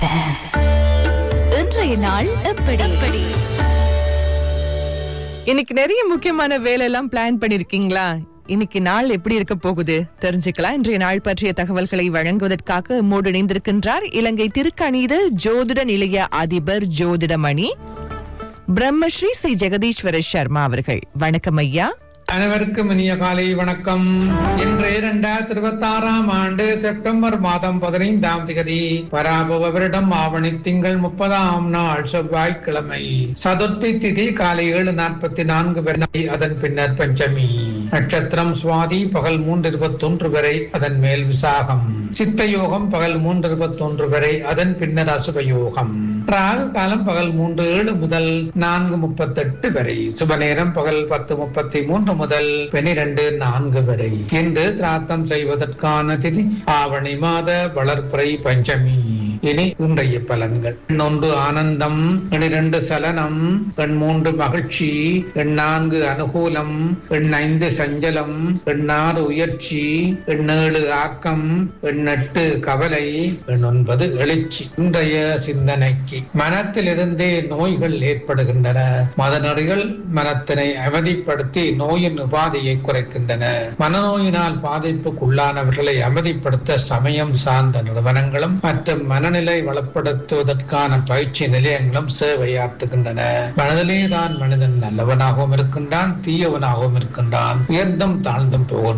இன்றைய நாள் எப்படி எப்படி இன்னைக்கு நிறைய முக்கியமான வேலை எல்லாம் பிளான் பண்ணிருக்கீங்களா இன்னைக்கு நாள் எப்படி இருக்க போகுது தெரிஞ்சுக்கலாம் இன்றைய நாள் பற்றிய தகவல்களை வழங்குவதற்காக மோடு இணைந்திருக்கின்றார் இலங்கை திருக்கணித ஜோதிட நிலைய அதிபர் ஜோதிடமணி பிரம்மஸ்ரீ ஸ்ரீ ஜெகதீஸ்வர சர்மா அவர்கள் வணக்கம் ஐயா அனைவருக்கும் இனிய காலை வணக்கம் இன்று இரண்டாயிரத்தி இருபத்தி ஆறாம் ஆண்டு செப்டம்பர் மாதம் பதினைந்தாம் திகதி பராபவ வருடம் ஆவணி திங்கள் முப்பதாம் நாள் செவ்வாய்க்கிழமை சதுர்த்தி திதி காலை ஏழு நாற்பத்தி நான்கு வரை அதன் பின்னர் பஞ்சமி நட்சத்திரம் சுவாதி பகல் மூன்று இருபத்தொன்று வரை அதன் மேல் விசாகம் சித்த யோகம் பகல் மூன்று இருபத்தொன்று வரை அதன் பின்னர் அசுப யோகம் ராகு காலம் பகல் மூன்று ஏழு முதல் நான்கு முப்பத்தெட்டு வரை சுப நேரம் பகல் பத்து முப்பத்தி மூன்று முதல் பனிரெண்டு நான்கு வரை இன்று சிராத்தம் செய்வதற்கான திதி ஆவணி மாத வளர்ப்புறை பஞ்சமி இனி இன்றைய பலன்கள் எண் ஒன்று ஆனந்தம் எண்ணிரண்டு சலனம் எண் மூன்று மகிழ்ச்சி எண் நான்கு அனுகூலம் எண் ஐந்து சஞ்சலம் எண்ணாறு உயர்ச்சி எண்ணேழு ஆக்கம் எண்ணெட்டு கவலை எண் ஒன்பது எழுச்சி இன்றைய சிந்தனைக்கு மனத்திலிருந்தே நோய்கள் ஏற்படுகின்றன மதநறிகள் மனத்தினை அவதிப்படுத்தி நோயின் உபாதையை குறைக்கின்றன மனநோயினால் பாதிப்புக்குள்ளானவர்களை அமைதிப்படுத்த சமயம் சார்ந்த நிறுவனங்களும் மற்றும் மனநிலை வளப்படுத்துவதற்கான பயிற்சி நிலையங்களும் சேவையாற்றுகின்றன மனதிலே தான் மனிதன் நல்லவனாகவும் இருக்கின்றான் தீயவனாகவும் இருக்கின்றான் உயர்ந்தும் தாழ்ந்தும் போகின்றான்